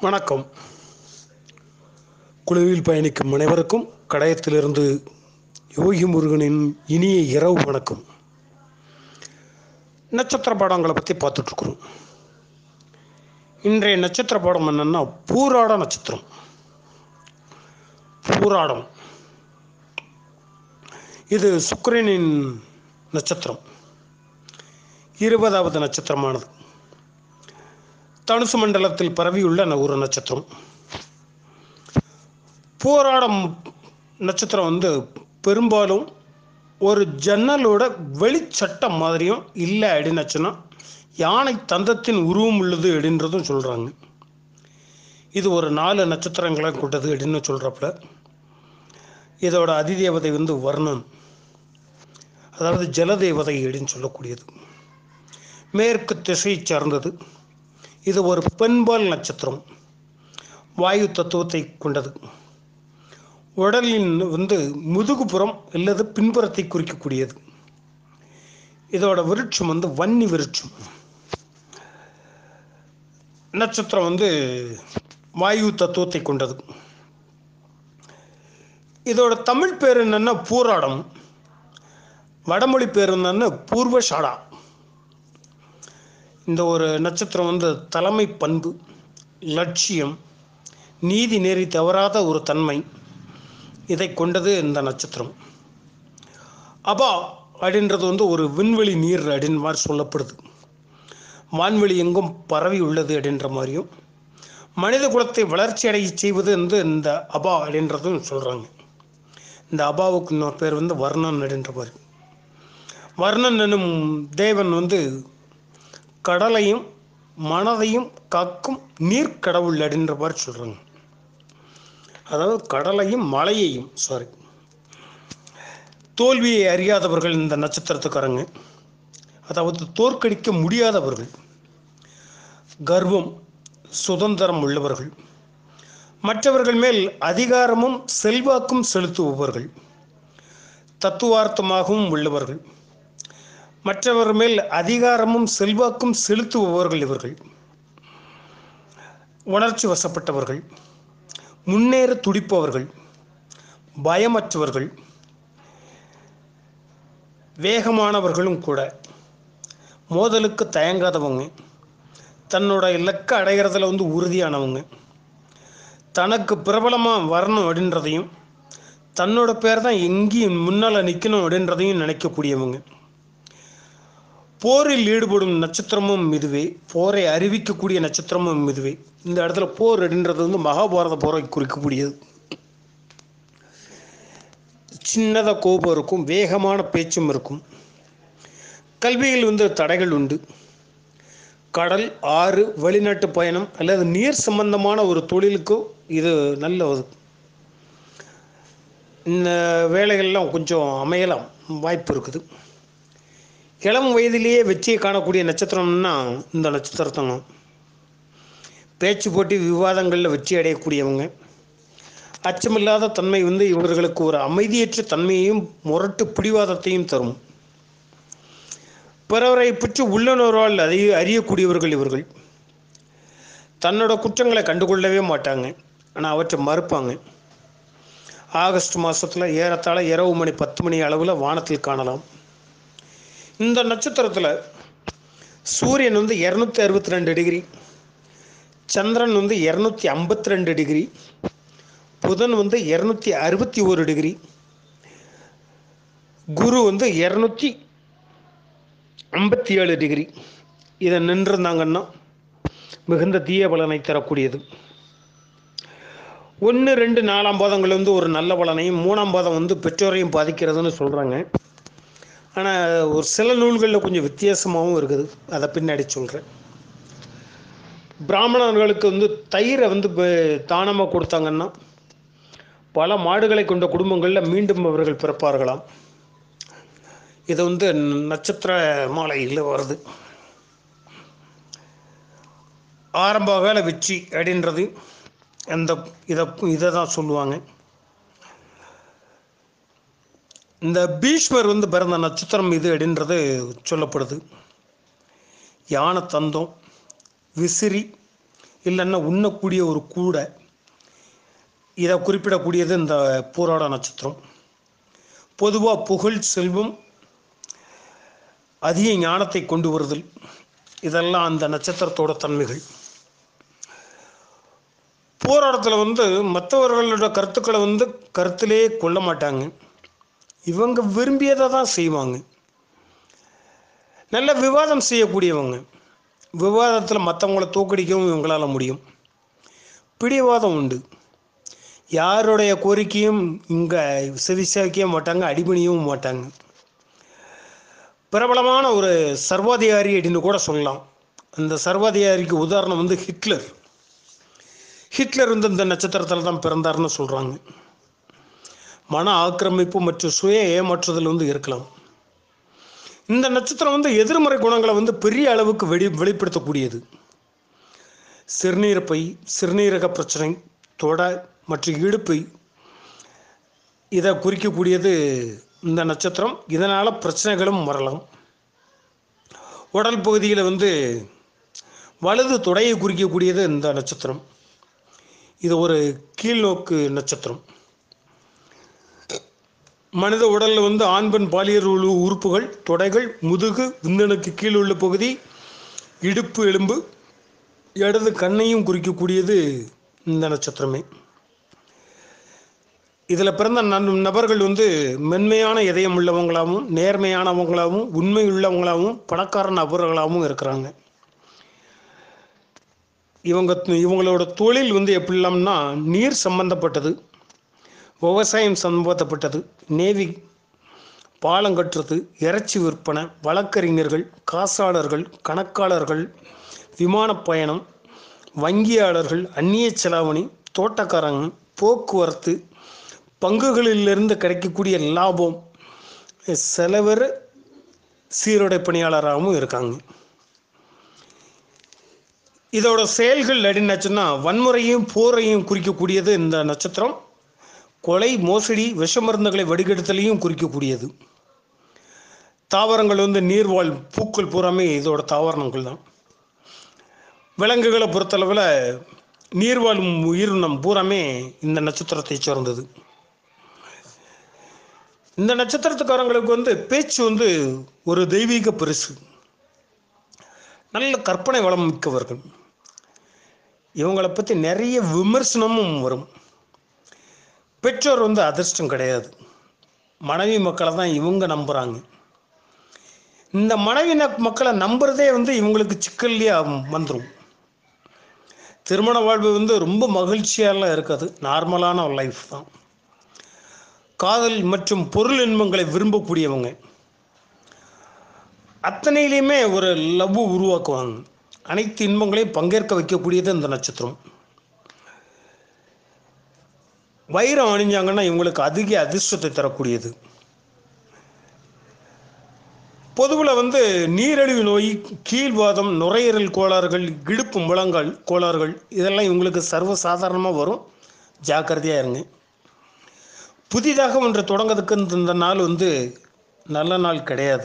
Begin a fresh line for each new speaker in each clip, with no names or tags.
வணக்கம் குழுவில் பயணிக்கும் அனைவருக்கும் கடையத்திலிருந்து யோகி முருகனின் இனிய இரவு வணக்கம் நட்சத்திர படங்களை பற்றி பார்த்துட்ருக்குறோம் இன்றைய நட்சத்திர படம் என்னென்னா பூராட நட்சத்திரம் பூராடம் இது சுக்கிரனின் நட்சத்திரம் இருபதாவது நட்சத்திரமானது தனுசு மண்டலத்தில் பரவியுள்ள ஒரு நட்சத்திரம் போராடம் நட்சத்திரம் வந்து பெரும்பாலும் ஒரு ஜன்னலோட வெளிச்சட்டம் மாதிரியும் இல்லை அப்படின்னாச்சுன்னா யானை தந்தத்தின் உருவம் உள்ளது அப்படின்றதும் சொல்கிறாங்க இது ஒரு நாலு நட்சத்திரங்களை கொண்டது அப்படின்னு சொல்கிறப்பல இதோட அதிதேவதை வந்து வர்ணன் அதாவது ஜலதேவதை அப்படின்னு சொல்லக்கூடியது மேற்கு திசை சார்ந்தது இது ஒரு பெண்பால் நட்சத்திரம் வாயு தத்துவத்தை கொண்டது உடலின் வந்து முதுகுப்புறம் அல்லது பின்புறத்தை குறிக்கக்கூடியது இதோட விருட்சம் வந்து வன்னி விருட்சம் நட்சத்திரம் வந்து வாயு தத்துவத்தை கொண்டது இதோட தமிழ் பேர் என்னன்னா பூராடம் வடமொழி பேர் என்னன்னா பூர்வஷாடா இந்த ஒரு நட்சத்திரம் வந்து தலைமை பண்பு லட்சியம் நீதி நெறி தவறாத ஒரு தன்மை இதை கொண்டது இந்த நட்சத்திரம் அபா அப்படின்றது வந்து ஒரு விண்வெளி நீர் அப்படின்னு மாதிரி சொல்லப்படுது வான்வெளி எங்கும் பரவி உள்ளது அப்படின்ற மாதிரியும் மனித குலத்தை வளர்ச்சி அடைய செய்வது வந்து இந்த அபா அப்படின்றதும் சொல்கிறாங்க இந்த அபாவுக்கு இன்னொரு பேர் வந்து வர்ணன் அப்படின்ற மாதிரி வர்ணன் எனும் தேவன் வந்து கடலையும் மனதையும் காக்கும் நீர்க்கடவுள் அப்படின்ற மாதிரி சொல்கிறாங்க அதாவது கடலையும் மலையையும் சாரி தோல்வியை அறியாதவர்கள் இந்த நட்சத்திரத்துக்காரங்க அதாவது தோற்கடிக்க முடியாதவர்கள் கர்வம் சுதந்திரம் உள்ளவர்கள் மற்றவர்கள் மேல் அதிகாரமும் செல்வாக்கும் செலுத்துபவர்கள் தத்துவார்த்தமாகவும் உள்ளவர்கள் மற்றவர் மேல் அதிகாரமும் செல்வாக்கும் செலுத்துபவர்கள் இவர்கள் உணர்ச்சி வசப்பட்டவர்கள் முன்னேற துடிப்பவர்கள் பயமற்றவர்கள் வேகமானவர்களும் கூட மோதலுக்கு தயங்காதவங்க தன்னோட இலக்கை அடைகிறதுல வந்து உறுதியானவங்க தனக்கு பிரபலமாக வரணும் அப்படின்றதையும் தன்னோட பேர் தான் எங்கேயும் முன்னால் நிற்கணும் அப்படின்றதையும் நினைக்கக்கூடியவங்க போரில் ஈடுபடும் நட்சத்திரமும் இதுவே போரை அறிவிக்கக்கூடிய நட்சத்திரமும் இதுவே இந்த இடத்துல போர் அப்படின்றது வந்து மகாபாரத போரை குறிக்கக்கூடியது சின்னதாக கோபம் இருக்கும் வேகமான பேச்சும் இருக்கும் கல்வியில் வந்து தடைகள் உண்டு கடல் ஆறு வெளிநாட்டு பயணம் அல்லது நீர் சம்பந்தமான ஒரு தொழிலுக்கோ இது நல்ல ஒரு இந்த வேலைகள்லாம் கொஞ்சம் அமையலாம் வாய்ப்பு இருக்குது இளம் வயதிலேயே வெற்றியை காணக்கூடிய நட்சத்திரம்னா இந்த நட்சத்திரத்தங்க பேச்சு போட்டி விவாதங்களில் வெற்றி அடையக்கூடியவங்க அச்சமில்லாத தன்மை வந்து இவர்களுக்கு ஒரு அமைதியற்ற தன்மையையும் முரட்டு பிடிவாதத்தையும் தரும் பிறவரை பற்றி உள்ளுணர்வால் அறிய அறியக்கூடியவர்கள் இவர்கள் தன்னோட குற்றங்களை கண்டுகொள்ளவே மாட்டாங்க ஆனால் அவற்றை மறுப்பாங்க ஆகஸ்ட் மாதத்தில் ஏறத்தாழ இரவு மணி பத்து மணி அளவில் வானத்தில் காணலாம் இந்த நட்சத்திரத்தில் சூரியன் வந்து இரநூத்தி அறுபத்தி ரெண்டு டிகிரி சந்திரன் வந்து இரநூத்தி ஐம்பத்தி ரெண்டு டிகிரி புதன் வந்து இரநூத்தி அறுபத்தி ஒரு டிகிரி குரு வந்து இரநூத்தி ஐம்பத்தி ஏழு டிகிரி இதை நின்றிருந்தாங்கன்னா மிகுந்த தீய பலனை தரக்கூடியது ஒன்று ரெண்டு நாலாம் பாதங்கள் வந்து ஒரு நல்ல பலனையும் மூணாம் பாதம் வந்து பெற்றோரையும் பாதிக்கிறதுன்னு சொல்கிறாங்க ஆனால் ஒரு சில நூல்களில் கொஞ்சம் வித்தியாசமாகவும் இருக்குது அதை பின்னாடி சொல்கிறேன் பிராமணர்களுக்கு வந்து தயிரை வந்து தானமாக கொடுத்தாங்கன்னா பல மாடுகளை கொண்ட குடும்பங்களில் மீண்டும் அவர்கள் பிறப்பார்களாம் இது வந்து நட்சத்திர மாலையில் வருது ஆரம்ப கால வெற்றி அப்படின்றது அந்த இதை இதை தான் சொல்லுவாங்க இந்த பீஷ்மர் வந்து பிறந்த நட்சத்திரம் இது அப்படின்றது சொல்லப்படுது யானை தந்தம் விசிறி இல்லைன்னா உண்ணக்கூடிய ஒரு கூடை இதை குறிப்பிடக்கூடியது இந்த பூராட நட்சத்திரம் பொதுவாக புகழ் செல்வம் அதிக ஞானத்தை கொண்டு வருதல் இதெல்லாம் அந்த நட்சத்திரத்தோட தன்மைகள் போராட்டத்தில் வந்து மற்றவர்களோட கருத்துக்களை வந்து கருத்திலே கொள்ள மாட்டாங்க இவங்க விரும்பியதை தான் செய்வாங்க நல்ல விவாதம் செய்யக்கூடியவங்க விவாதத்தில் மற்றவங்கள தோக்கடிக்கவும் இவங்களால் முடியும் பிடிவாதம் உண்டு யாருடைய கோரிக்கையும் இங்கே செவிசாய்க்க மாட்டாங்க அடிபணியவும் மாட்டாங்க பிரபலமான ஒரு சர்வாதிகாரி அப்படின்னு கூட சொல்லலாம் அந்த சர்வாதிகாரிக்கு உதாரணம் வந்து ஹிட்லர் ஹிட்லர் வந்து இந்த நட்சத்திரத்தில் தான் பிறந்தார்னு சொல்கிறாங்க மன ஆக்கிரமிப்பு மற்றும் சுய ஏமாற்றுதல் வந்து இருக்கலாம் இந்த நட்சத்திரம் வந்து எதிர்மறை குணங்களை வந்து பெரிய அளவுக்கு வெளி வெளிப்படுத்தக்கூடியது சிறுநீரப்பை சிறுநீரக பிரச்சனை தொட மற்றும் இடுப்பை இதை குறிக்கக்கூடியது இந்த நட்சத்திரம் இதனால் பிரச்சனைகளும் வரலாம் உடல் பகுதியில் வந்து வலது தொடையை குறிக்கக்கூடியது இந்த நட்சத்திரம் இது ஒரு கீழ்நோக்கு நட்சத்திரம் மனித உடலில் வந்து ஆண் பெண் பாலியல் உறு- உறுப்புகள் தொடைகள் முதுகு விந்தணுக்கு கீழ் உள்ள பகுதி இடுப்பு எலும்பு இடது கண்ணையும் குறிக்கக்கூடியது இந்த நட்சத்திரமே இதில் பிறந்த நன் நபர்கள் வந்து மென்மையான இதயம் உள்ளவங்களாகவும் நேர்மையானவங்களாகவும் உண்மை உள்ளவங்களாகவும் பணக்கார நபர்களாகவும் இருக்கிறாங்க இவங்க இவங்களோட தொழில் வந்து எப்படிலாம்னா நீர் சம்பந்தப்பட்டது விவசாயம் சம்பந்தப்பட்டது நேவி பாலம் கட்டுறது இறைச்சி விற்பனை வழக்கறிஞர்கள் காசாளர்கள் கணக்காளர்கள் விமானப் பயணம் வங்கியாளர்கள் அந்நிய செலாவணி தோட்டக்காரங்க போக்குவரத்து பங்குகளிலிருந்து கிடைக்கக்கூடிய லாபம் சில பேர் சீருடை பணியாளராகவும் இருக்காங்க இதோட செயல்கள் அப்படின்னாச்சுன்னா வன்முறையும் போரையும் குறிக்கக்கூடியது இந்த நட்சத்திரம் கொலை மோசடி விஷமருந்துகளை வடிகெடுத்தலையும் குறிக்கக்கூடியது தாவரங்கள் வந்து நீர்வாழ் பூக்கள் பூராமே இதோட தாவரங்கள் தான் விலங்குகளை பொறுத்தளவில் நீர்வாழும் உயிரினம் பூராமே இந்த நட்சத்திரத்தை சார்ந்தது இந்த நட்சத்திரத்துக்காரங்களுக்கு வந்து பேச்சு வந்து ஒரு தெய்வீக பரிசு நல்ல கற்பனை வளம் மிக்கவர்கள் இவங்களை பற்றி நிறைய விமர்சனமும் வரும் பெற்றோர் வந்து அதிர்ஷ்டம் கிடையாது மனைவி மக்களை தான் இவங்க நம்புகிறாங்க இந்த மனைவி ந- மக்களை நம்புறதே வந்து இவங்களுக்கு சிக்கல்லையே வந்துடும் திருமண வாழ்வு வந்து ரொம்ப மகிழ்ச்சியாலாம் இருக்காது நார்மலான ஒரு லைஃப் தான் காதல் மற்றும் பொருள் இன்பங்களை விரும்பக்கூடியவங்க அத்தனையிலையுமே ஒரு லவ் உருவாக்குவாங்க அனைத்து இன்பங்களையும் பங்கேற்க வைக்கக்கூடியது இந்த நட்சத்திரம் வைரம் அணிஞ்சாங்கன்னா இவங்களுக்கு அதிக அதிர்ஷ்டத்தை தரக்கூடியது பொதுவில் வந்து நீரிழிவு நோய் கீழ்வாதம் நுரையீரல் கோளாறுகள் இடுப்பு முழங்கால் கோளாறுகள் இதெல்லாம் இவங்களுக்கு சர்வசாதாரணமாக வரும் ஜாக்கிரதையாக இருங்க புதிதாக ஒன்று தொடங்கிறதுக்கு இந்த- இந்த நாள் வந்து நல்ல நாள் கிடையாது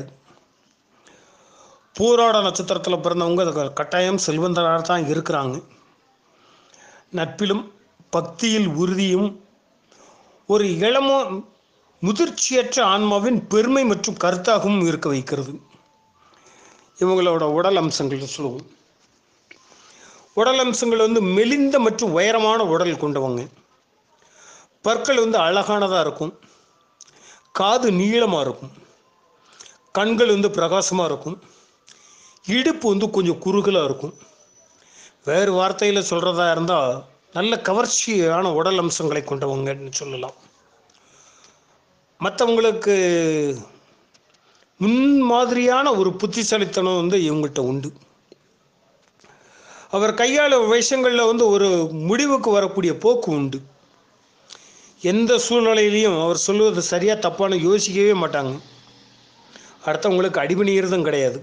பூராட நட்சத்திரத்தில் பிறந்தவங்க அதுக்கு கட்டாயம் செல்வந்தராக தான் இருக்கிறாங்க நட்பிலும் பக்தியில் உறுதியும் ஒரு இளமோ முதிர்ச்சியற்ற ஆன்மாவின் பெருமை மற்றும் கருத்தாகவும் இருக்க வைக்கிறது இவங்களோட உடல் அம்சங்கள் சொல்லுவோம் உடல் அம்சங்கள் வந்து மெலிந்த மற்றும் உயரமான உடல் கொண்டவங்க பற்கள் வந்து அழகானதாக இருக்கும் காது நீளமாக இருக்கும் கண்கள் வந்து பிரகாசமாக இருக்கும் இடுப்பு வந்து கொஞ்சம் குறுகலாக இருக்கும் வேறு வார்த்தையில் சொல்கிறதா இருந்தால் நல்ல கவர்ச்சியான உடல் அம்சங்களை கொண்டவங்கன்னு சொல்லலாம் மற்றவங்களுக்கு முன்மாதிரியான ஒரு புத்திசாலித்தனம் வந்து இவங்கள்ட்ட உண்டு அவர் கையாள விஷயங்களில் வந்து ஒரு முடிவுக்கு வரக்கூடிய போக்கு உண்டு எந்த சூழ்நிலையிலையும் அவர் சொல்லுவது சரியாக தப்பான யோசிக்கவே மாட்டாங்க அடுத்தவங்களுக்கு அடிபணிகிறதும் கிடையாது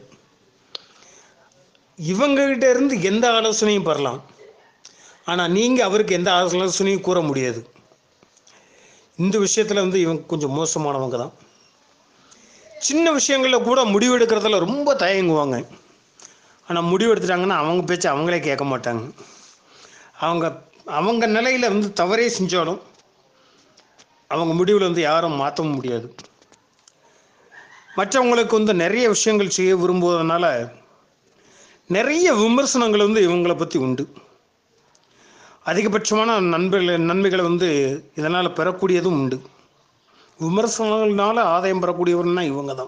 இவங்ககிட்ட இருந்து எந்த ஆலோசனையும் பெறலாம் ஆனால் நீங்கள் அவருக்கு எந்த ஆலோசனையும் கூற முடியாது இந்த விஷயத்தில் வந்து இவங்க கொஞ்சம் மோசமானவங்க தான் சின்ன விஷயங்களில் கூட முடிவெடுக்கிறதுல ரொம்ப தயங்குவாங்க ஆனால் முடிவு எடுத்துட்டாங்கன்னா அவங்க பேச்சு அவங்களே கேட்க மாட்டாங்க அவங்க அவங்க நிலையில் வந்து தவறே செஞ்சாலும் அவங்க முடிவில் வந்து யாரும் மாற்றவும் முடியாது மற்றவங்களுக்கு வந்து நிறைய விஷயங்கள் செய்ய விரும்புவதனால நிறைய விமர்சனங்கள் வந்து இவங்களை பற்றி உண்டு அதிகபட்சமான நண்பர்கள் நன்மைகளை வந்து இதனால் பெறக்கூடியதும் உண்டு விமர்சனங்கள்னால ஆதாயம் பெறக்கூடியவர்னா இவங்க தான்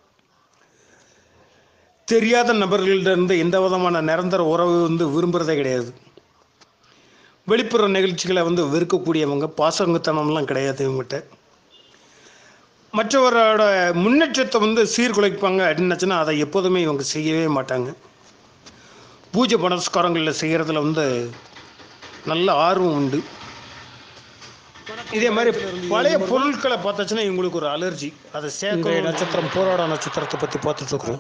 தெரியாத நபர்களிடந்து எந்த விதமான நிரந்தர உறவு வந்து விரும்புகிறதே கிடையாது வெளிப்புற நிகழ்ச்சிகளை வந்து வெறுக்கக்கூடியவங்க பாசங்கத்தனம்லாம் கிடையாது இவங்ககிட்ட மற்றவரோட முன்னேற்றத்தை வந்து சீர்குலைப்பாங்க அப்படின்னாச்சுன்னா அதை எப்போதுமே இவங்க செய்யவே மாட்டாங்க பூஜை புனஸ்காரங்களில் செய்கிறதுல வந்து நல்ல ஆர்வம் உண்டு இதே மாதிரி பழைய பொருட்களை பார்த்தாச்சுன்னா இவங்களுக்கு ஒரு அலர்ஜி அதை சேர்க்கிற நட்சத்திரம் போராட நட்சத்திரத்தை பற்றி பார்த்துட்டு இருக்கிறோம்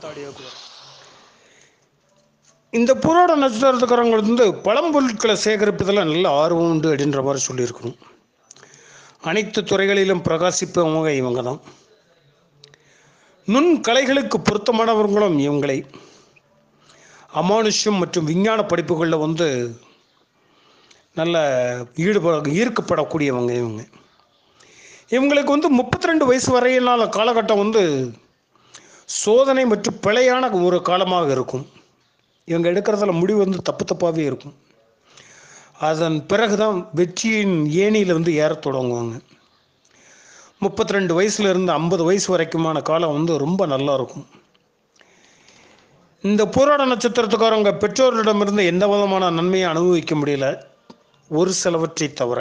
இந்த போராட நட்சத்திரத்துக்காரங்க வந்து பழம்பொருட்களை சேகரிப்பதில் நல்ல ஆர்வம் உண்டு அப்படின்ற மாதிரி சொல்லியிருக்கணும் அனைத்து துறைகளிலும் பிரகாசிப்பவங்க இவங்க தான் நுண் கலைகளுக்கு பொருத்தமானவர்களும் இவங்களை அமானுஷ்யம் மற்றும் விஞ்ஞான படிப்புகளில் வந்து நல்ல ஈடுபட ஈர்க்கப்படக்கூடியவங்க இவங்க இவங்களுக்கு வந்து முப்பத்தி ரெண்டு வயசு வரையிலான காலகட்டம் வந்து சோதனை மற்றும் பிழையான ஒரு காலமாக இருக்கும் இவங்க எடுக்கிறதுல முடிவு வந்து தப்பு தப்பாகவே இருக்கும் அதன் பிறகு தான் வெற்றியின் ஏணியில் வந்து ஏற தொடங்குவாங்க முப்பத்தி ரெண்டு வயசுலேருந்து ஐம்பது வயசு வரைக்குமான காலம் வந்து ரொம்ப நல்லா இருக்கும் இந்த போராட நட்சத்திரத்துக்காரங்க பெற்றோர்களிடமிருந்து எந்த விதமான நன்மையை அனுபவிக்க முடியல ஒரு சிலவற்றை தவிர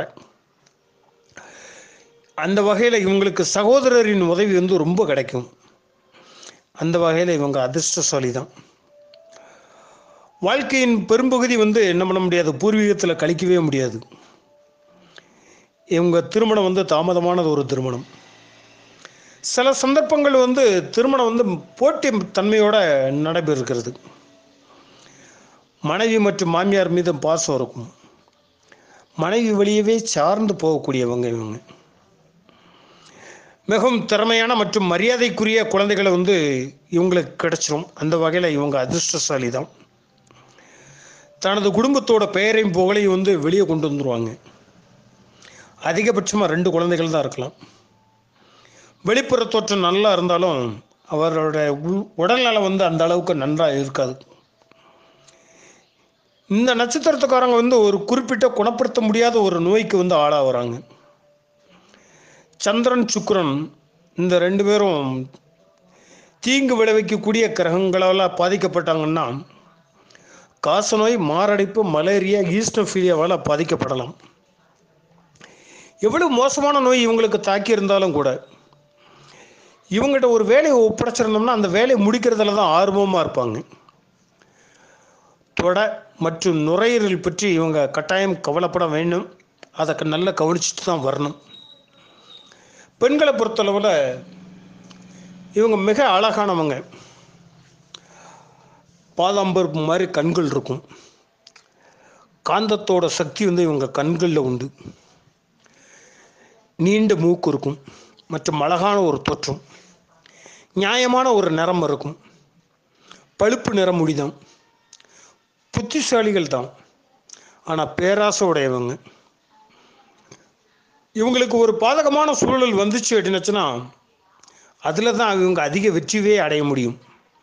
அந்த வகையில் இவங்களுக்கு சகோதரரின் உதவி வந்து ரொம்ப கிடைக்கும் அந்த வகையில் இவங்க அதிர்ஷ்டசாலி தான் வாழ்க்கையின் பெரும்பகுதி வந்து என்ன பண்ண முடியாது பூர்வீகத்தில் கழிக்கவே முடியாது இவங்க திருமணம் வந்து தாமதமானது ஒரு திருமணம் சில சந்தர்ப்பங்கள் வந்து திருமணம் வந்து போட்டி தன்மையோட நடைபெறுகிறது மனைவி மற்றும் மாமியார் மீது பாசம் இருக்கும் மனைவி வழியவே சார்ந்து போகக்கூடியவங்க இவங்க மிகவும் திறமையான மற்றும் மரியாதைக்குரிய குழந்தைகளை வந்து இவங்களுக்கு கிடைச்சிரும் அந்த வகையில் இவங்க அதிர்ஷ்டசாலி தான் தனது குடும்பத்தோட பெயரையும் புகழையும் வந்து வெளியே கொண்டு வந்துடுவாங்க அதிகபட்சமாக ரெண்டு குழந்தைகள் தான் இருக்கலாம் வெளிப்புற தோற்றம் நல்லா இருந்தாலும் அவரோட உள் உடல்நலம் வந்து அந்த அளவுக்கு நன்றாக இருக்காது இந்த நட்சத்திரத்துக்காரங்க வந்து ஒரு குறிப்பிட்ட குணப்படுத்த முடியாத ஒரு நோய்க்கு வந்து ஆளாகிறாங்க சந்திரன் சுக்கிரன் இந்த ரெண்டு பேரும் தீங்கு விளைவிக்கக்கூடிய கிரகங்களால் பாதிக்கப்பட்டாங்கன்னா காசநோய் மாரடைப்பு மலேரியா ஈஸ்டோஃபீலியாவால் பாதிக்கப்படலாம் எவ்வளவு மோசமான நோய் இவங்களுக்கு தாக்கி இருந்தாலும் கூட இவங்ககிட்ட ஒரு வேலையை ஒப்படைச்சிருந்தோம்னா அந்த வேலையை முடிக்கிறதுல தான் ஆர்வமாக இருப்பாங்க தொட மற்றும் நுரையீரல் பற்றி இவங்க கட்டாயம் கவலைப்பட வேண்டும் அதை நல்லா கவனிச்சுட்டு தான் வரணும் பெண்களை பொறுத்தளவில் இவங்க மிக அழகானவங்க பாதாம்பருப்பு மாதிரி கண்கள் இருக்கும் காந்தத்தோட சக்தி வந்து இவங்க கண்களில் உண்டு நீண்ட மூக்கு இருக்கும் மற்றும் அழகான ஒரு தோற்றம் நியாயமான ஒரு நிறம் இருக்கும் பழுப்பு நிறம் முடிதான் புத்திசாலிகள் தான் ஆனால் பேராசை உடையவங்க இவங்களுக்கு ஒரு பாதகமான சூழல் வந்துச்சு அப்படின்னுச்சுன்னா அதில் தான் இவங்க அதிக வெற்றியே அடைய முடியும்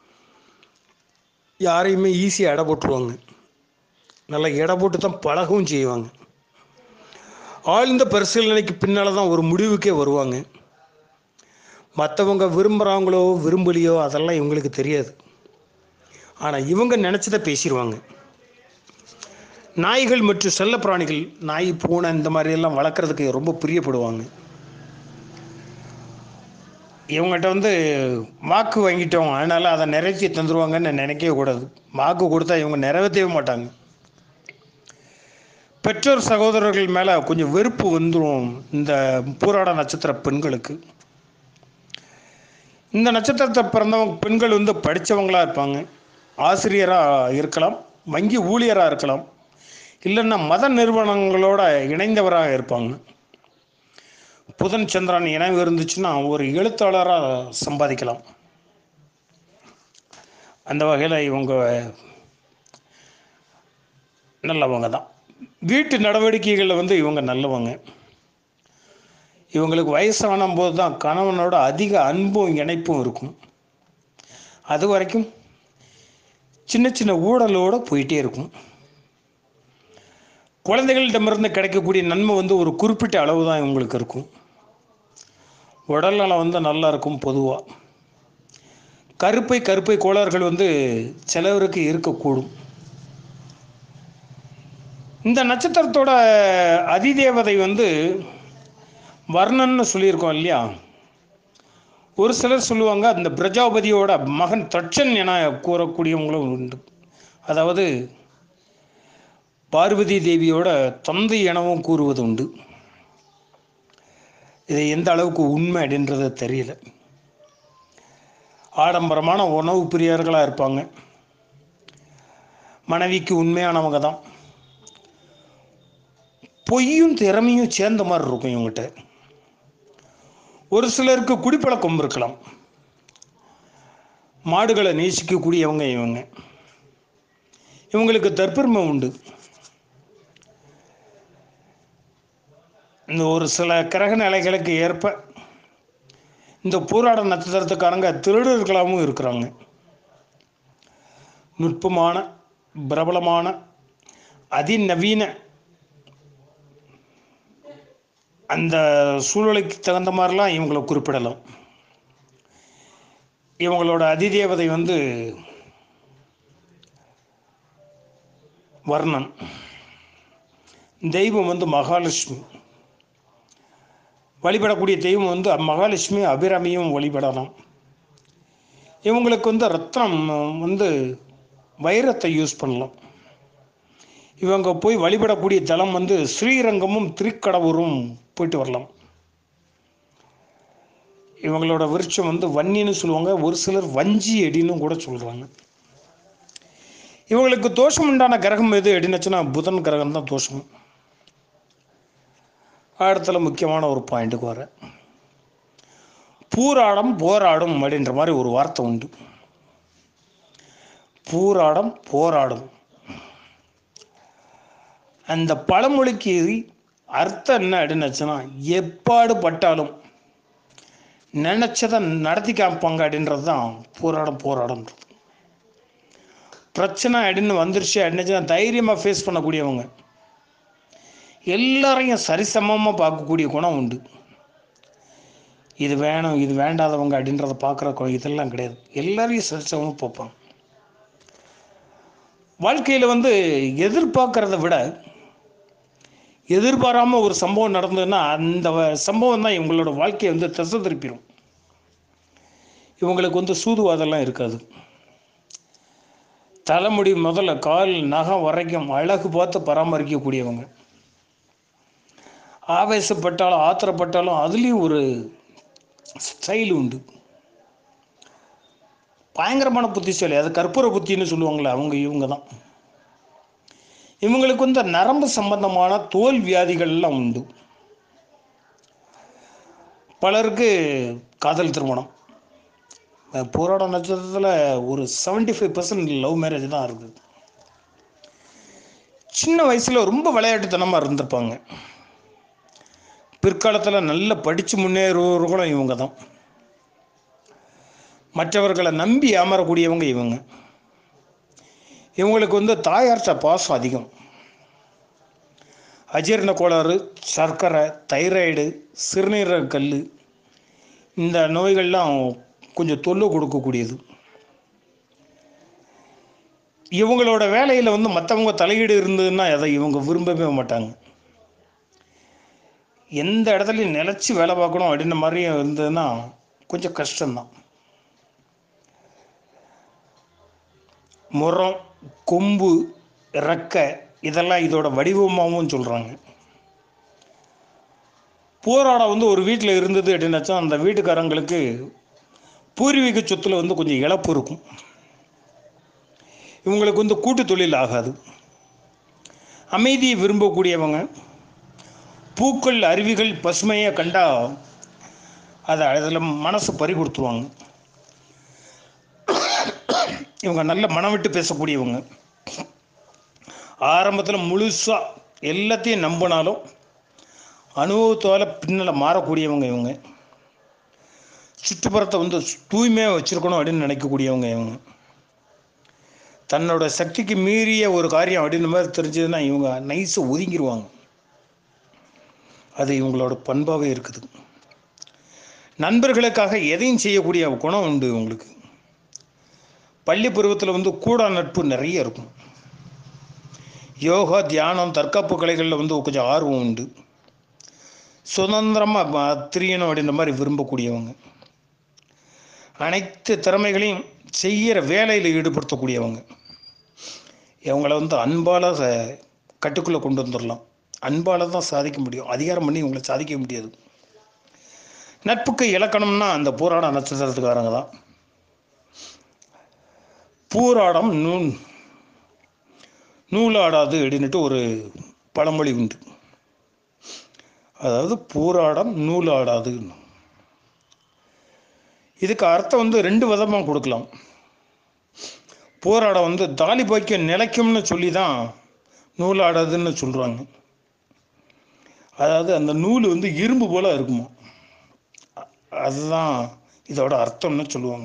யாரையுமே ஈஸியாக எடை போட்டுருவாங்க நல்லா எடை போட்டு தான் பழகவும் செய்வாங்க ஆழ்ந்த பரிசீலனைக்கு பின்னால் தான் ஒரு முடிவுக்கே வருவாங்க மற்றவங்க விரும்புகிறாங்களோ விரும்பலையோ அதெல்லாம் இவங்களுக்கு தெரியாது ஆனால் இவங்க நினச்சதை பேசிடுவாங்க நாய்கள் மற்றும் செல்ல பிராணிகள் நாய் பூனை இந்த மாதிரி எல்லாம் வளர்க்குறதுக்கு ரொம்ப பிரியப்படுவாங்க இவங்ககிட்ட வந்து வாக்கு வாங்கிட்டோம் அதனால் அதை நிறைவேற்றி தந்துடுவாங்கன்னு நினைக்கவே கூடாது வாக்கு கொடுத்தா இவங்க நிறைவேற்றவே மாட்டாங்க பெற்றோர் சகோதரர்கள் மேலே கொஞ்சம் வெறுப்பு வந்துடும் இந்த பூராட நட்சத்திர பெண்களுக்கு இந்த நட்சத்திரத்தை பிறந்தவங்க பெண்கள் வந்து படித்தவங்களாக இருப்பாங்க ஆசிரியராக இருக்கலாம் வங்கி ஊழியராக இருக்கலாம் இல்லைன்னா மத நிறுவனங்களோட இணைந்தவராக இருப்பாங்க புதன் சந்திரன் இணைவு இருந்துச்சுன்னா ஒரு எழுத்தாளராக சம்பாதிக்கலாம் அந்த வகையில் இவங்க நல்லவங்க தான் வீட்டு நடவடிக்கைகளில் வந்து இவங்க நல்லவங்க இவங்களுக்கு வயசான போது தான் கணவனோட அதிக அன்பும் இணைப்பும் இருக்கும் அது வரைக்கும் சின்ன சின்ன ஊழலோடு போயிட்டே இருக்கும் குழந்தைகளிடமிருந்து கிடைக்கக்கூடிய நன்மை வந்து ஒரு குறிப்பிட்ட அளவு தான் இவங்களுக்கு இருக்கும் உடல்நலம் வந்து நல்லா இருக்கும் பொதுவாக கருப்பை கருப்பை கோளாறுகள் வந்து சிலவருக்கு இருக்கக்கூடும் இந்த நட்சத்திரத்தோட அதிதேவதை வந்து வர்ணன்னு சொல்லியிருக்கோம் இல்லையா ஒரு சிலர் சொல்லுவாங்க அந்த பிரஜாபதியோட மகன் தட்சன் என கூறக்கூடியவங்களும் உண்டு அதாவது பார்வதி தேவியோட தந்தை எனவும் கூறுவது உண்டு இது எந்த அளவுக்கு உண்மை அப்படின்றது தெரியல ஆடம்பரமான உணவு பிரியர்களாக இருப்பாங்க மனைவிக்கு உண்மையானவங்க தான் பொய்யும் திறமையும் சேர்ந்த மாதிரி இருக்கும் இவங்ககிட்ட ஒரு சிலருக்கு குடிப்பழக்கம் இருக்கலாம் மாடுகளை நேசிக்கக்கூடியவங்க இவங்க இவங்களுக்கு தற்பெருமை உண்டு இந்த ஒரு சில கிரக நிலைகளுக்கு ஏற்ப இந்த பூராட நட்சத்திரத்துக்காரங்க திருடர்களாகவும் இருக்கிறாங்க நுட்பமான பிரபலமான அதிநவீன அந்த சூழ்நிலைக்கு தகுந்த மாதிரிலாம் இவங்களை குறிப்பிடலாம் இவங்களோட அதிதேவதை வந்து வர்ணன் தெய்வம் வந்து மகாலட்சுமி வழிபடக்கூடிய தெய்வம் வந்து மகாலட்சுமி அபிராமியும் வழிபடலாம் இவங்களுக்கு வந்து ரத்னம் வந்து வைரத்தை யூஸ் பண்ணலாம் இவங்க போய் வழிபடக்கூடிய தலம் வந்து ஸ்ரீரங்கமும் திருக்கடவூரும் போயிட்டு வரலாம் இவங்களோட விருட்சம் வந்து வன்னின்னு சொல்லுவாங்க ஒரு சிலர் வஞ்சி எடின்னு கூட சொல்கிறாங்க இவங்களுக்கு தோஷம் உண்டான கிரகம் எது அப்படின்னுச்சுன்னா புதன் கிரகம் தான் தோஷம் அடுத்தல முக்கியமான ஒரு பாயிண்ட்டுக்கு வரேன் பூராடம் போராடும் அப்படின்ற மாதிரி ஒரு வார்த்தை உண்டு பூராடம் போராடும் அந்த பழமொழிக்கு அர்த்தம் என்ன அப்படின்னுச்சுன்னா எப்பாடு பட்டாலும் நினச்சதை நடத்தி காமிப்பாங்க அப்படின்றது தான் போராடம் போராடம்ன்றது பிரச்சனை அப்படின்னு வந்துருச்சு அப்படின்னுச்சுன்னா தைரியமாக ஃபேஸ் பண்ணக்கூடியவங்க எல்லாரையும் சரிசமமாக பார்க்கக்கூடிய குணம் உண்டு இது வேணும் இது வேண்டாதவங்க அப்படின்றத பார்க்குற இதெல்லாம் கிடையாது எல்லாரையும் சரிசமமாக பார்ப்பாங்க வாழ்க்கையில் வந்து எதிர்பார்க்கறத விட எதிர்பாராமல் ஒரு சம்பவம் நடந்ததுன்னா அந்த வ- சம்பவம் தான் இவங்களோட வாழ்க்கையை வந்து திசை திருப்பிடும் இவங்களுக்கு வந்து சூதுவாதெல்லாம் இருக்காது தலைமுடி முதல்ல கால் நகம் வரைக்கும் அழகு பார்த்து பராமரிக்கக்கூடியவங்க ஆவேசப்பட்டாலும் ஆத்திரப்பட்டாலும் அதுலேயும் ஒரு ஸ்டைல் உண்டு பயங்கரமான புத்திசாலி அது கற்பூர புத்தின்னு சொல்லுவாங்களே அவங்க இவங்க தான் இவங்களுக்கு வந்து நரம்பு சம்பந்தமான தோல் வியாதிகள்லாம் உண்டு பலருக்கு காதல் திருமணம் அஹ் போராட நட்சத்திரத்தில் ஒரு 75% ஃபைவ் பர்சன்ட் லவ் மேரேஜ் தான் இருக்குது சின்ன வயசில் ரொம்ப விளையாட்டுத்தனமாக இருந்திருப்பாங்க பிற்காலத்தில் நல்ல படித்து முன்னேறுவர்களும் இவங்க தான் மற்றவர்களை நம்பி ஏமாறக்கூடியவங்க இவங்க இவங்களுக்கு வந்து தாயார்ட்ட பாசம் அதிகம் அஜீரண கோளாறு சர்க்கரை தைராய்டு சிறுநீரக கல் இந்த நோய்கள்லாம் கொஞ்சம் தொல்லை கொடுக்கக்கூடியது இவங்களோட வேலையில் வந்து மற்றவங்க தலையீடு இருந்ததுன்னா அதை இவங்க விரும்பவே மாட்டாங்க எந்த இடத்துலையும் நிலச்சி வேலை பார்க்கணும் அப்படின்ற மாதிரியும் இருந்ததுன்னா கொஞ்சம் கஷ்டம்தான் முறம் கொம்பு ரெக்கை இதெல்லாம் இதோட வடிவமாகவும் சொல்கிறாங்க போராடம் வந்து ஒரு வீட்டில் இருந்தது அப்படின்னாச்சா அந்த வீட்டுக்காரங்களுக்கு பூர்வீக சொத்துல வந்து கொஞ்சம் இழப்பு இருக்கும் இவங்களுக்கு வந்து கூட்டு தொழில் ஆகாது அமைதியை விரும்பக்கூடியவங்க பூக்கள் அருவிகள் பசுமையை கண்டா அதை அதில் மனசு பறி கொடுத்துருவாங்க இவங்க நல்ல மனம் விட்டு பேசக்கூடியவங்க ஆரம்பத்தில் முழுசாக எல்லாத்தையும் நம்பினாலும் அனுபவத்தால் பின்னால் மாறக்கூடியவங்க இவங்க சுற்றுப்புறத்தை வந்து தூய்மையாக வச்சுருக்கணும் அப்படின்னு நினைக்கக்கூடியவங்க இவங்க தன்னோட சக்திக்கு மீறிய ஒரு காரியம் அப்படின்ற மாதிரி தெரிஞ்சதுன்னா இவங்க நைஸை ஒதுங்கிடுவாங்க அது இவங்களோட பண்பாகவே இருக்குது நண்பர்களுக்காக எதையும் செய்யக்கூடிய குணம் உண்டு இவங்களுக்கு பள்ளி பருவத்தில் வந்து கூடா நட்பு நிறைய இருக்கும் யோகா தியானம் தற்காப்பு கலைகளில் வந்து கொஞ்சம் ஆர்வம் உண்டு சுதந்திரமாக திரியணும் அப்படின்ற மாதிரி விரும்பக்கூடியவங்க அனைத்து திறமைகளையும் செய்கிற வேலையில் ஈடுபடுத்தக்கூடியவங்க இவங்களை வந்து அன்பால் கட்டுக்குள்ளே கொண்டு வந்துடலாம் அன்பால் தான் சாதிக்க முடியும் அதிகாரம் பண்ணி இவங்களை சாதிக்க முடியாது நட்புக்கு இலக்கணம்னா அந்த பூராட நட்சத்திரத்துக்காரங்க தான் பூராடம் நூல் நூலாடாது அப்படின்ட்டு ஒரு பழமொழி உண்டு அதாவது பூராடம் நூலாடாது இதுக்கு அர்த்தம் வந்து ரெண்டு விதமாக கொடுக்கலாம் போராடம் வந்து தாலி பாக்கியம் நிலைக்கும்னு சொல்லி தான் நூலாடாதுன்னு சொல்கிறாங்க அதாவது அந்த நூல் வந்து இரும்பு போல் இருக்குமா அதுதான் இதோட அர்த்தம்னு சொல்லுவாங்க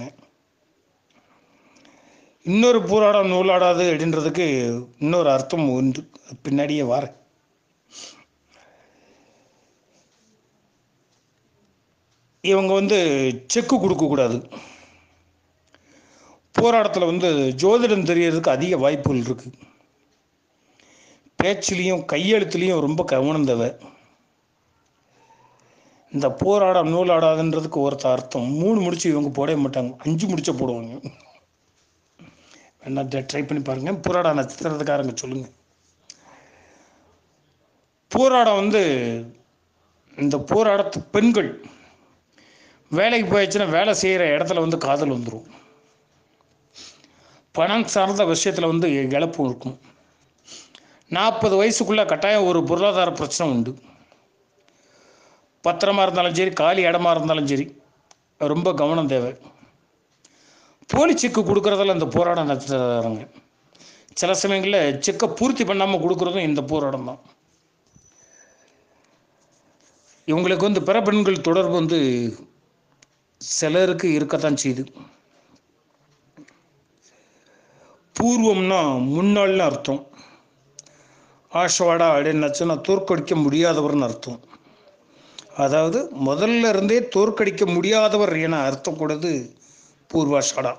இன்னொரு போராடம் நூலாடாது அப்படின்றதுக்கு இன்னொரு அர்த்தம் உண்டு பின்னாடியே வார இவங்க வந்து செக்கு கொடுக்கக்கூடாது போராட்டத்தில் வந்து ஜோதிடம் தெரியறதுக்கு அதிக வாய்ப்புகள் இருக்குது பேச்சிலையும் கையெழுத்துலேயும் ரொம்ப கவனம் தேவை இந்த போராடம் நூலாடாதுன்றதுக்கு ஒருத்த அர்த்தம் மூணு முடிச்சு இவங்க போடவே மாட்டாங்க அஞ்சு முடிச்ச போடுவாங்க வேணா ட்ரை பண்ணி பாருங்க போராட நட்சத்திரத்துக்காரங்க சொல்லுங்க போராடம் வந்து இந்த போராடத்து பெண்கள் வேலைக்கு போயிடுச்சுன்னா வேலை செய்கிற இடத்துல வந்து காதல் வந்துடும் பணம் சார்ந்த விஷயத்தில் வந்து இழப்பு இருக்கும் நாற்பது வயசுக்குள்ளே கட்டாயம் ஒரு பொருளாதார பிரச்சனை உண்டு பத்திரமா இருந்தாலும் சரி காலி இடமா இருந்தாலும் சரி ரொம்ப கவனம் தேவை போலி செக்கு கொடுக்குறதில் இந்த போராட்டம் நடத்துறாங்க சில சமயங்களில் செக்கை பூர்த்தி பண்ணாமல் கொடுக்குறதும் இந்த போராட்டம் தான் இவங்களுக்கு வந்து பிற பெண்கள் தொடர்பு வந்து சிலருக்கு இருக்கத்தான் செய்யுது பூர்வம்னா முன்னாள்னு அர்த்தம் ஆஷவாடா அப்படின்னாச்சுன்னா தோற்கடிக்க முடியாதவர்னு அர்த்தம் அதாவது முதல்ல இருந்தே தோற்கடிக்க முடியாதவர் என அர்த்தம் கூடது பூர்வாஷாடா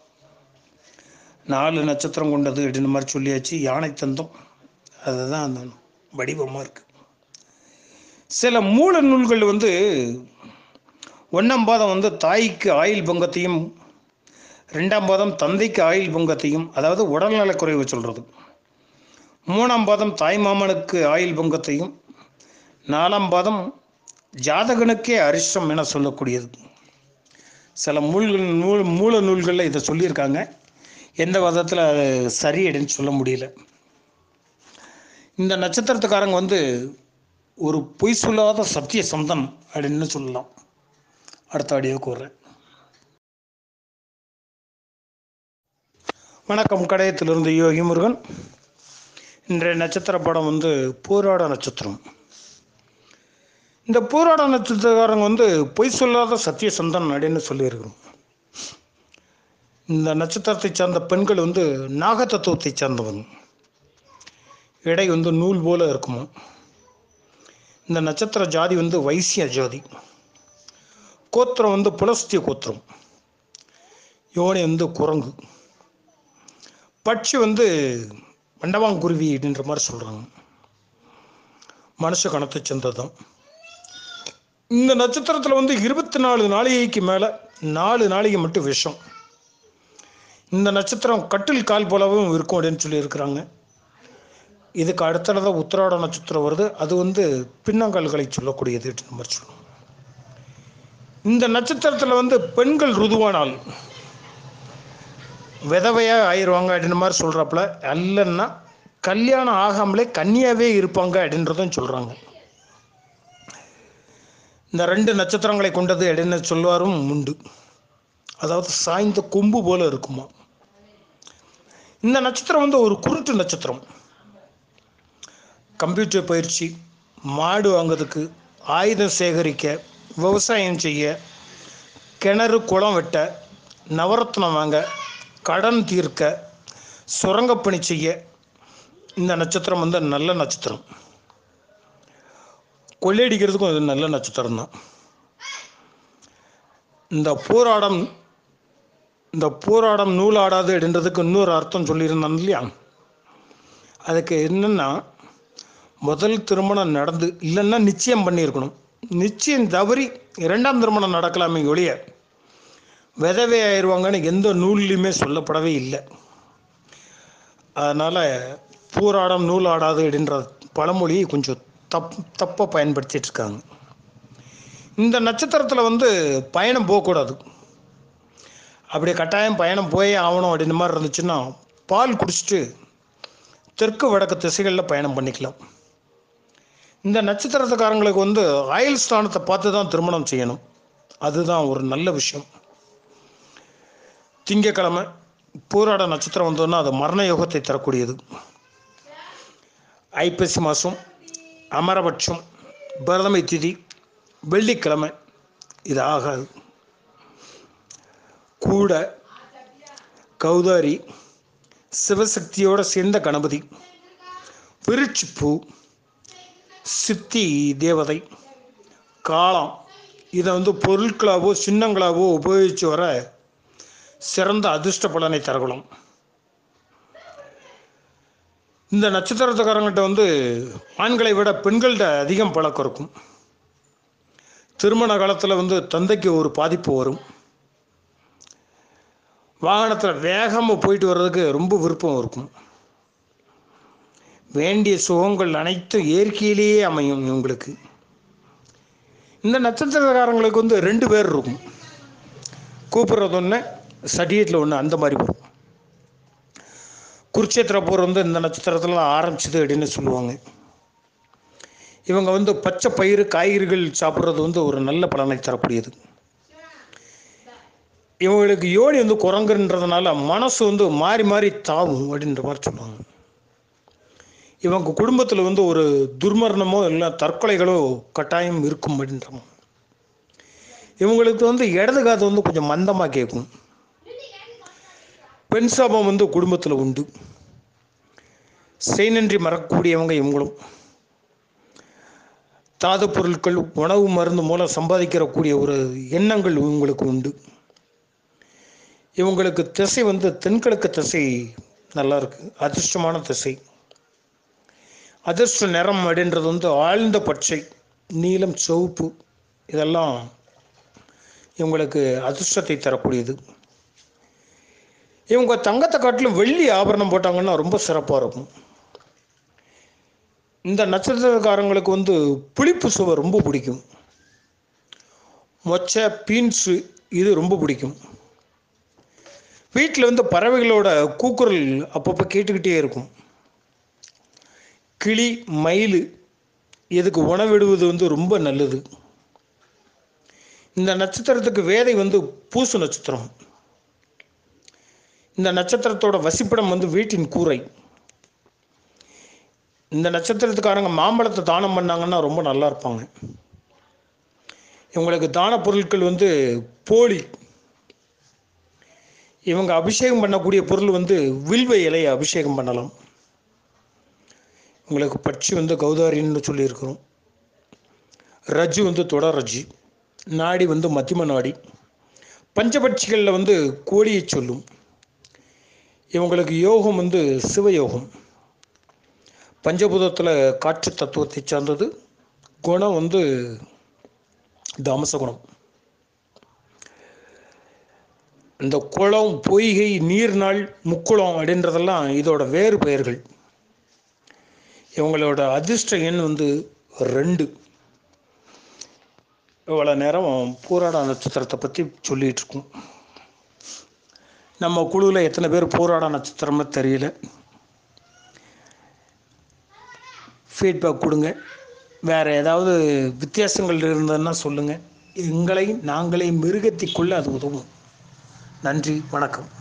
நாலு நட்சத்திரம் கொண்டது அப்படின்னு மாதிரி சொல்லியாச்சு யானை தந்தம் அதுதான் அந்த வடிவமாக இருக்குது சில மூல நூல்கள் வந்து ஒன்றாம் பாதம் வந்து தாய்க்கு ஆயுள் பங்கத்தையும் ரெண்டாம் பாதம் தந்தைக்கு ஆயுள் பங்கத்தையும் அதாவது உடல்நலக் குறைவு சொல்கிறது மூணாம் பாதம் தாய் மாமனுக்கு ஆயுள் பங்கத்தையும் நாலாம் பாதம் ஜாதகனுக்கே அரிஷ்டம் என சொல்லக்கூடியது சில மூல்கள் நூல் மூல நூல்களில் இதை சொல்லியிருக்காங்க எந்த விதத்தில் அது சரி அப்படின்னு சொல்ல முடியல இந்த நட்சத்திரத்துக்காரங்க வந்து ஒரு பொய் சொல்லாத சத்திய சந்தன் அப்படின்னு சொல்லலாம் அடுத்த ஆடியோக்கு வர்றேன் வணக்கம் கடையத்திலிருந்து யோகி முருகன் இன்றைய நட்சத்திர படம் வந்து போராட நட்சத்திரம் இந்த போராட நட்சத்திரக்காரங்க வந்து பொய் சொல்லாத சத்திய சந்தன் அப்படின்னு சொல்லியிருக்கிறோம் இந்த நட்சத்திரத்தை சார்ந்த பெண்கள் வந்து நாக தத்துவத்தை சார்ந்தவங்க எடை வந்து நூல் போல இருக்குமா இந்த நட்சத்திர ஜாதி வந்து வைசிய ஜாதி கோத்திரம் வந்து புலஸ்திய கோத்திரம் யோனி வந்து குரங்கு பட்சி வந்து வண்டவாங்குருவி அப்படின்ற மாதிரி சொல்கிறாங்க மனுஷ கணத்தை சேர்ந்ததுதான் இந்த நட்சத்திரத்தில் வந்து இருபத்தி நாலு நாளிகைக்கு மேலே நாலு நாளிகை மட்டும் விஷம் இந்த நட்சத்திரம் கட்டில் கால் போலவும் இருக்கும் அப்படின்னு சொல்லியிருக்கிறாங்க இதுக்கு அடுத்ததாக உத்திராட நட்சத்திரம் வருது அது வந்து பின்னங்கால்களை சொல்லக்கூடியது அப்படின்னு மாதிரி சொல்லுவோம் இந்த நட்சத்திரத்தில் வந்து பெண்கள் ருதுவானால் விதவையாக ஆயிடுவாங்க அப்படின்னு மாதிரி சொல்கிறாப்புல அல்லன்னா கல்யாணம் ஆகாமலே கன்னியாவே இருப்பாங்க அப்படின்றதும் சொல்கிறாங்க இந்த ரெண்டு நட்சத்திரங்களை கொண்டது அப்படின்னு சொல்வாரும் உண்டு அதாவது சாய்ந்த கொம்பு போல இருக்குமா இந்த நட்சத்திரம் வந்து ஒரு குருட்டு நட்சத்திரம் கம்ப்யூட்டர் பயிற்சி மாடு வாங்குறதுக்கு ஆயுதம் சேகரிக்க விவசாயம் செய்ய கிணறு குளம் வெட்ட நவரத்னம் வாங்க கடன் தீர்க்க சுரங்கப்பணி செய்ய இந்த நட்சத்திரம் வந்து நல்ல நட்சத்திரம் கொள்ளையடிக்கிறதுக்கும் இது நல்ல நட்சத்திரம் தான் இந்த போராடம் இந்த போராடம் நூலாடாது அப்படின்றதுக்கு இன்னொரு அர்த்தம் சொல்லியிருந்தான் இல்லையா அதுக்கு என்னென்னா முதல் திருமணம் நடந்து இல்லைன்னா நிச்சயம் பண்ணியிருக்கணும் நிச்சயம் தவறி இரண்டாம் திருமணம் நடக்கலாமே ஒழிய விதவை ஆயிடுவாங்கன்னு எந்த நூல்லையுமே சொல்லப்படவே இல்லை அதனால் பூராடம் நூல் ஆடாது அப்படின்ற பழமொழியை கொஞ்சம் தப் தப்பாக பயன்படுத்திட்டு இருக்காங்க இந்த நட்சத்திரத்தில் வந்து பயணம் போகக்கூடாது அப்படி கட்டாயம் பயணம் போயே ஆகணும் அப்படின்ற மாதிரி இருந்துச்சுன்னா பால் குடிச்சிட்டு தெற்கு வடக்கு திசைகளில் பயணம் பண்ணிக்கலாம் இந்த நட்சத்திரத்துக்காரங்களுக்கு வந்து ஆயுள் ஸ்தானத்தை பார்த்து தான் திருமணம் செய்யணும் அதுதான் ஒரு நல்ல விஷயம் திங்கக்கிழமை பூராட நட்சத்திரம் வந்ததுன்னா அது மரண யோகத்தை தரக்கூடியது ஐப்பசி மாதம் அமரபட்சம் பரதமை திதி வெள்ளிக்கிழமை இது ஆகாது கூட கௌதாரி சிவசக்தியோட சேர்ந்த கணபதி விருட்சிப்பூ சித்தி தேவதை காலம் இதை வந்து பொருட்களாவோ சின்னங்களாவோ உபயோகித்து வர சிறந்த அதிர்ஷ்ட பலனை தரலாம் இந்த நட்சத்திரத்துக்காரங்கிட்ட வந்து ஆண்களை விட பெண்கள்கிட்ட அதிகம் பழக்கம் இருக்கும் திருமண காலத்தில் வந்து தந்தைக்கு ஒரு பாதிப்பு வரும் வாகனத்தில் வேகமாக போயிட்டு வர்றதுக்கு ரொம்ப விருப்பம் இருக்கும் வேண்டிய சுகங்கள் அனைத்தும் இயற்கையிலேயே அமையும் இவங்களுக்கு இந்த நட்சத்திரக்காரங்களுக்கு வந்து ரெண்டு பேர் இருக்கும் கூப்பிட்றது ஒன்று சட்டியத்தில் ஒன்று அந்த மாதிரி வரும் குருட்சேத்திர போர் வந்து இந்த நட்சத்திரத்தில் ஆரம்பிச்சது அப்படின்னு சொல்லுவாங்க இவங்க வந்து பச்சை பயிறு காய்கறிகள் சாப்பிட்றது வந்து ஒரு நல்ல பலனை தரக்கூடியது இவங்களுக்கு யோனி வந்து குரங்குன்றதுனால மனசு வந்து மாறி மாறி தாவும் அப்படின்ற மாதிரி சொல்லுவாங்க இவங்க குடும்பத்தில் வந்து ஒரு துர்மரணமோ இல்லை தற்கொலைகளோ கட்டாயம் இருக்கும் அப்படின்றமோ இவங்களுக்கு வந்து இடது காது வந்து கொஞ்சம் மந்தமாக கேட்கும் பெண் சாபம் வந்து குடும்பத்தில் உண்டு செய்நன்றி மறக்கக்கூடியவங்க இவங்களும் தாது பொருட்கள் உணவு மருந்து மூலம் சம்பாதிக்கிறக்கூடிய ஒரு எண்ணங்கள் இவங்களுக்கு உண்டு இவங்களுக்கு திசை வந்து தென்கிழக்கு திசை நல்லா இருக்கு அதிர்ஷ்டமான திசை அதிர்ஷ்ட நிறம் அப்படின்றது வந்து ஆழ்ந்த பச்சை நீலம் சிவப்பு இதெல்லாம் இவங்களுக்கு அதிர்ஷ்டத்தை தரக்கூடியது இவங்க தங்கத்தை காட்டிலும் வெள்ளி ஆபரணம் போட்டாங்கன்னா ரொம்ப சிறப்பாக இருக்கும் இந்த நட்சத்திரக்காரங்களுக்கு வந்து புளிப்பு சுவை ரொம்ப பிடிக்கும் மொச்சை பீன்ஸு இது ரொம்ப பிடிக்கும் வீட்டில் வந்து பறவைகளோட கூக்குரல் அப்பப்போ கேட்டுக்கிட்டே இருக்கும் கிளி மயில் இதுக்கு உணவிடுவது வந்து ரொம்ப நல்லது இந்த நட்சத்திரத்துக்கு வேதை வந்து பூசு நட்சத்திரம் இந்த நட்சத்திரத்தோட வசிப்பிடம் வந்து வீட்டின் கூரை இந்த நட்சத்திரத்துக்காரங்க மாம்பழத்தை தானம் பண்ணாங்கன்னா ரொம்ப நல்லா இருப்பாங்க இவங்களுக்கு தான பொருட்கள் வந்து போலி இவங்க அபிஷேகம் பண்ணக்கூடிய பொருள் வந்து வில்வ இலையை அபிஷேகம் பண்ணலாம் உங்களுக்கு பட்சி வந்து கௌதாரின்னு சொல்லியிருக்கிறோம் ரஜ்ஜு வந்து தொடர் ரஜ்ஜி நாடி வந்து மத்தியம நாடி பஞ்சபட்சிகளில் வந்து கோழியை சொல்லும் இவங்களுக்கு யோகம் வந்து சிவயோகம் பஞ்சபூதத்தில் காற்று தத்துவத்தை சார்ந்தது குணம் வந்து தாமச குணம் இந்த குளம் பொய்கை நீர்நாள் முக்குளம் அப்படின்றதெல்லாம் இதோட வேறு பெயர்கள் இவங்களோட அதிர்ஷ்ட எண் வந்து ரெண்டு இவ்வளோ நேரம் பூராட நட்சத்திரத்தை பற்றி சொல்லிகிட்டு இருக்கோம் நம்ம குழுவில் எத்தனை பேர் போராட நட்சத்திரம்னு தெரியல ஃபீட்பேக் கொடுங்க வேறு ஏதாவது வித்தியாசங்கள் இருந்ததுன்னா சொல்லுங்கள் எங்களை நாங்களே மிருகத்திக்குள்ள அது உதவும் நன்றி வணக்கம்